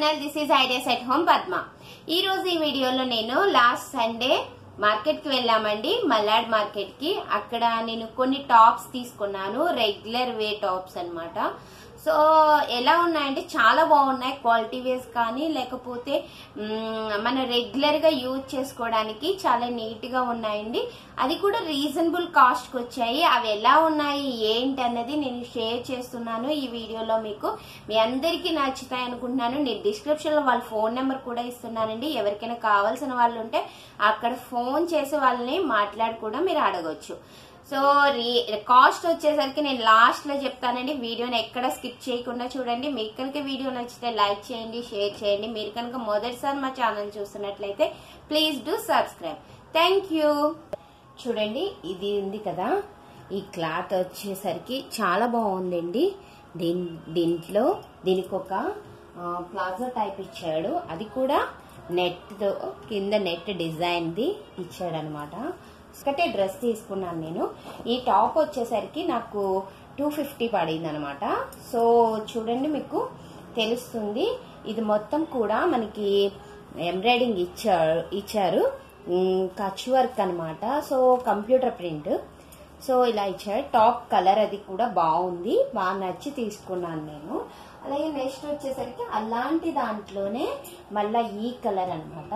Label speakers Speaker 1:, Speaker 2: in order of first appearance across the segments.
Speaker 1: Channel this is ideas at home Padma ఈ రోజు ఈ వీడియోలో నేను లాస్ట్ సండే మార్కెట్ కి వెళ్ళామండి మల్లాడ్ మార్కెట్ కి అక్కడ నేను కొన్ని టాప్స్ తీసుకున్నాను రెగ్యులర్ వే టాప్స్ అన్నమాట సో ఎలా ఉన్నాయంటే చాలా బాగున్నాయి క్వాలిటీ వేస్ కానీ లేకపోతే మ్, మన రెగ్యులర్ గా యూజ్ చేసుకోవడానికి చాలా నీట్ గా ఉన్నాయండి అది కూడా రీజనబుల్ కాస్ట్ కి వచ్చాయి అవి ఎలా ఉన్నాయి ఏంటి అన్నది నేను షేర్ చేస్తున్నాను ఈ వీడియోలో మీకు మీ అందరికీ నచ్చుతాయి అనుకుంటున్నాను నేను డిస్క్రిప్షన్ లో వాళ్ళ ఫోన్ నెంబర్ కూడా ఇస్తున్నానండి ఎవరికైనా కావాల్సిన వాళ్ళు ఉంటే అక్కడ ఫోన్ చేసి వాళ్ళని మాట్లాడి కూడా మీరు అడగొచ్చు సో కాస్ట్ వచ్చేసరికి నేను లాస్ట్ లో చెప్తానండి వీడియోని ఎక్కడ స్కిప్ చేయకుండా చూడండి మీకు కనుక వీడియో నచ్చితే లైక్ చేయండి షేర్ చేయండి మీరు కనుక మొదటిసారి మా ఛానల్ చూస్తున్నట్లయితే please do subscribe thank you చూడండి ఇది ఉంది కదా ఈ క్లాత్ వచ్చేసరికి చాలా బాగుందండి దీని దీంట్లో దీనికి ఒక ప్లాజో టైప్ ఇచ్చాడు అది కూడా నెట్తో కింద నెట్ డిజైన్ది ఇచ్చాడు అనమాట ఒకటే డ్రెస్ తీసుకున్నాను నేను ఈ టాప్ వచ్చేసరికి నాకు టూ ఫిఫ్టీ పడింది అనమాట సో చూడండి మీకు తెలుస్తుంది ఇది మొత్తం కూడా మనకి ఎంబ్రాయిడింగ్ ఇచ్చారు ఇచ్చారు కచ్ వర్క్ అనమాట సో కంప్యూటర్ ప్రింట్ సో ఇలా ఇచ్చారు టాప్ కలర్ అది కూడా బాగుంది బాగా నచ్చి తీసుకున్నాను నేను అలాగే నెక్స్ట్ వచ్చేసరికి అలాంటి దాంట్లోనే మళ్ళా ఈ కలర్ అన్నమాట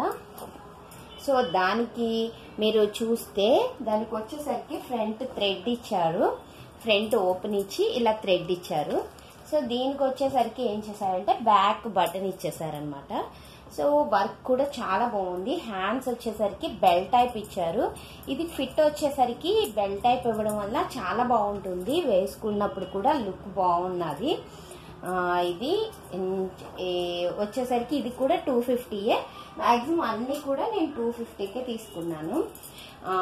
Speaker 1: సో దానికి మీరు చూస్తే దానికి వచ్చేసరికి ఫ్రంట్ థ్రెడ్ ఇచ్చారు ఫ్రంట్ ఓపెన్ ఇచ్చి ఇలా థ్రెడ్ ఇచ్చారు సో దీనికి వచ్చేసరికి ఏం చేశారంటే బ్యాక్ బటన్ ఇచ్చేసారనమాట సో వర్క్ కూడా చాలా బాగుంది హ్యాండ్స్ వచ్చేసరికి బెల్ టైప్ ఇచ్చారు ఇది ఫిట్ వచ్చేసరికి బెల్ టైప్ ఇవ్వడం వల్ల చాలా బాగుంటుంది వేసుకున్నప్పుడు కూడా లుక్ బాగున్నది ఆ, ఇది ఉమ్, ఏ, వచ్చేసరికి ఇది కూడా టూ ఫిఫ్టీయే మాక్సిమం అన్ని కూడా నేను టూ ఫిఫ్టీకే తీసుకున్నాను ఆ,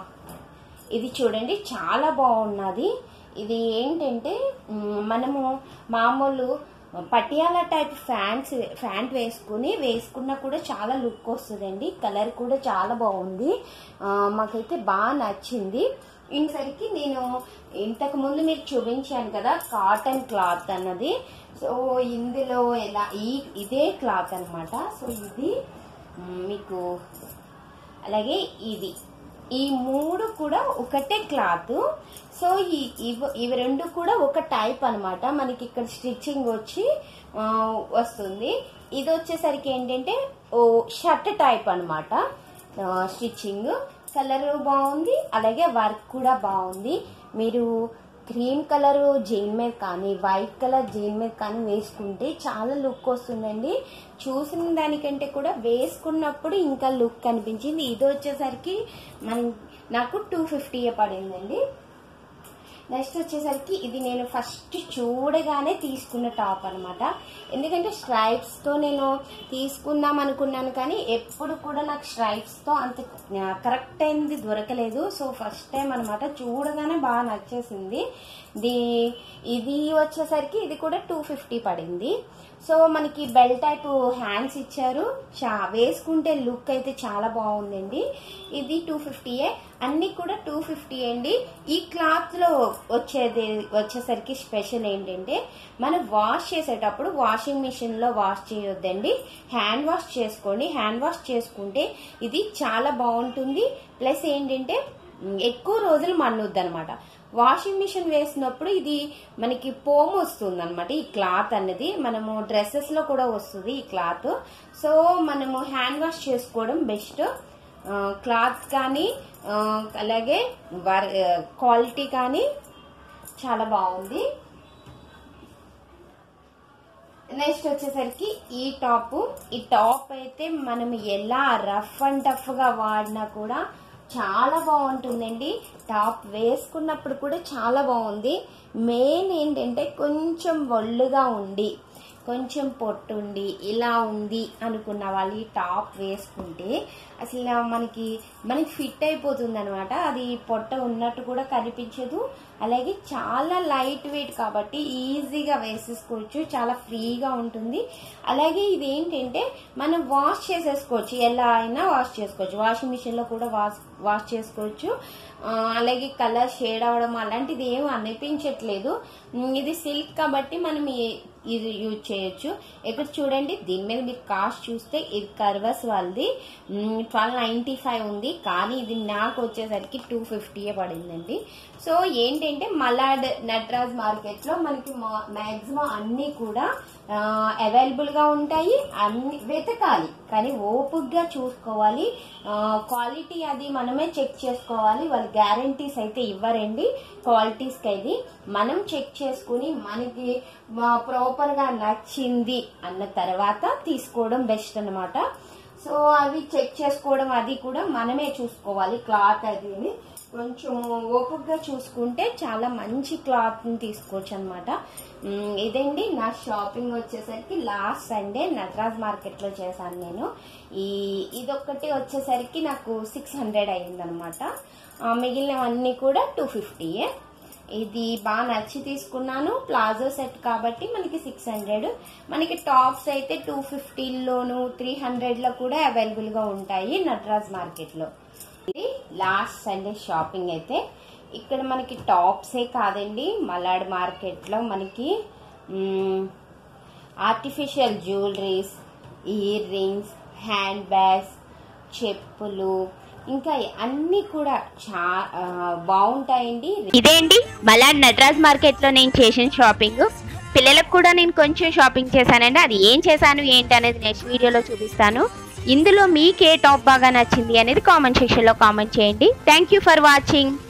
Speaker 1: ఇది చూడండి చాలా బాగున్నది ఇది ఏంటంటే ఉమ్, మనము మామూలు పటియాలా టైప్ ఫ్యాంట్స్ ఫ్యాంట్ వేసుకుని వేసుకున్నా కూడా చాలా లుక్ వస్తుందండి కలర్ కూడా చాలా బాగుంది ఆ, మాకైతే బాగా నచ్చింది ఇంతసరికి నేను ఇంతకు ముందు మీకు చూపించాను కదా కాటన్ క్లాత్ అన్నది సో ఇందులో ఎలా ఈ ఇదే క్లాత్ అన్నమాట సో ఇది మ్, మీకు అలాగే ఇది ఈ మూడు కూడా ఒకటే క్లాత్ సో ఈ ఇవి ఇవి రెండు కూడా ఒక టైప్ అన్నమాట మనకి ఇక్కడ స్టిచ్చింగ్ వచ్చి ఆ, వస్తుంది ఇది వచ్చేసరికి ఏంటంటే ఓ షర్ట్ టైప్ అనమాట స్టిచ్చింగ్ కలర్ బాగుంది అలాగే వర్క్ కూడా బాగుంది మీరు క్రీమ్ కలర్ జీన్ మీద కానీ వైట్ కలర్ జీన్ మీద కానీ వేసుకుంటే చాలా లుక్ వస్తుందండి చూసిన దానికంటే కూడా వేసుకున్నప్పుడు ఇంకా లుక్ కనిపించింది ఇది వచ్చేసరికి మన నాకు టూ ఫిఫ్టీ పడిందండి నెక్స్ట్ వచ్చేసరికి ఇది నేను ఫస్ట్ చూడగానే తీసుకున్న టాప్ అనమాట ఎందుకంటే స్ట్రైప్స్ తో నేను తీసుకుందాం అనుకున్నాను కానీ ఎప్పుడు కూడా నాకు స్ట్రైప్స్ తో అంత కరెక్ట్ అయింది దొరకలేదు సో ఫస్ట్ టైం అనమాట చూడగానే బాగా నచ్చేసింది ది ఇది వచ్చేసరికి ఇది కూడా టూ ఫిఫ్టీ పడింది సో మనకి బెల్ టైప్ హ్యాండ్స్ ఇచ్చారు చా వేసుకుంటే లుక్ అయితే చాలా బాగుందండి ఇది టూ ఫిఫ్టీయే అన్ని కూడా టూ ఫిఫ్టీ అండి ఈ క్లాత్ లో వచ్చేది వచ్చేసరికి స్పెషల్ ఏంటంటే మనం వాష్ చేసేటప్పుడు వాషింగ్ మిషన్ లో వాష్ చేయొద్దండి హ్యాండ్ వాష్ చేసుకోండి హ్యాండ్ వాష్ చేసుకుంటే ఇది చాలా బాగుంటుంది ప్లస్ ఏంటంటే ఎక్కువ రోజులు మన్నుద్ది అనమాట వాషింగ్ మిషన్ వేసినప్పుడు ఇది మనకి పోము వస్తుంది అనమాట ఈ క్లాత్ అన్నది మనము డ్రెస్సెస్ లో కూడా వస్తుంది ఈ క్లాత్ సో మనము హ్యాండ్ వాష్ చేసుకోవడం బెస్ట్ క్లాత్ కానీ ఆ, అలాగే క్వాలిటీ కానీ చాలా బాగుంది నెక్స్ట్ వచ్చేసరికి ఈ టాప్ ఈ టాప్ అయితే మనం ఎలా రఫ్ అండ్ టఫ్ గా వాడినా కూడా చాలా బాగుంటుందండి టాప్ వేసుకున్నప్పుడు కూడా చాలా బాగుంది మెయిన్ ఏంటంటే కొంచెం ఒళ్ళుగా ఉండి కొంచెం పొట్టుండి ఇలా ఉంది అనుకున్న వాళ్ళు ఈ టాప్ వేసుకుంటే అసలు మనకి మనకి ఫిట్ అయిపోతుంది అనమాట అది పొట్ట ఉన్నట్టు కూడా కనిపించదు అలాగే చాలా లైట్ వెయిట్ కాబట్టి ఈజీగా వేసేసుకోవచ్చు చాలా ఫ్రీగా ఉంటుంది అలాగే ఇది ఏంటంటే మనం వాష్ చేసేసుకోవచ్చు ఎలా అయినా వాష్ చేసుకోవచ్చు వాషింగ్ మిషన్ లో కూడా వాష్ వాష్ చేసుకోవచ్చు ఆ, అలాగే కలర్ షేడ్ అవడం అలాంటిది ఏం అనిపించట్లేదు ఉమ్, ఇది సిల్క్ కాబట్టి మనం ఈ- ఇది యూజ్ చేయొచ్చు ఇక్కడ చూడండి దీని మీద మీరు కాస్ట్ చూస్తే ఇది కర్వస్ వాళ్ళది ట్వెల్వ్ నైన్టీ ఫైవ్ ఉంది కానీ ఇది నాకు వచ్చేసరికి టూ ఫిఫ్టీయే పడిందండి సో ఏంటంటే మలాడ్ నటరాజ్ మార్కెట్ లో మనకి మాక్సిమం అన్ని కూడా అవైలబుల్ గా ఉంటాయి అన్ని వెతకాలి కానీ ఓపిక్గా చూసుకోవాలి క్వాలిటీ అది మనమే చెక్ చేసుకోవాలి వాళ్ళు గ్యారంటీస్ అయితే ఇవ్వరండి క్వాలిటీస్ కి అది మనం చెక్ చేసుకుని మనకి ప్రాపర్ గా నచ్చింది అన్న తర్వాత తీసుకోవడం బెస్ట్ అన్నమాట సో అవి చెక్ చేసుకోవడం అది కూడా మనమే చూసుకోవాలి క్లాత్ అది ఇది. కొంచెం ఓపికగా చూసుకుంటే చాలా మంచి క్లాత్ ని తీసుకోవచ్చు అనమాట ఇదండి నా షాపింగ్ వచ్చేసరికి లాస్ట్ సండే నటరాజ్ మార్కెట్ లో చేశాను నేను ఈ ఇదొక్కటి వచ్చేసరికి నాకు సిక్స్ హండ్రెడ్ అయిందనమాట మిగిలినవన్నీ కూడా టూ ఫిఫ్టీయే ఇది బాగా నచ్చి తీసుకున్నాను ప్లాజో సెట్ కాబట్టి మనకి సిక్స్ హండ్రెడ్ మనకి టాప్స్ అయితే టూ ఫిఫ్టీలోను త్రీ హండ్రెడ్ లో కూడా అవైలబుల్ గా ఉంటాయి నటరాజ్ మార్కెట్ లో ఇది లాస్ట్ సండే షాపింగ్ అయితే ఇక్కడ మనకి టాప్సే కాదండి మలాడ్ మార్కెట్ లో మనకి artificial jewelleries ear rings hand bags చెప్పులు ఇంకా అన్ని కూడా చా ఆ, బాగుంటాయండి
Speaker 2: ఇదే అండి మలాడ్ నటరాజ్ మార్కెట్ లో నేను చేసిన షాపింగ్ పిల్లలకు కూడా నేను కొంచెం షాపింగ్ చేశానండి అది ఏం చేశాను ఏంటి అనేది నెక్స్ట్ వీడియోలో చూపిస్తాను ఇందులో మీకు ఏ టాప్ బాగా నచ్చింది అనేది కామెంట్ సెక్షన్ లో కామెంట్ చేయండి థ్యాంక్ యూ ఫర్ వాచింగ్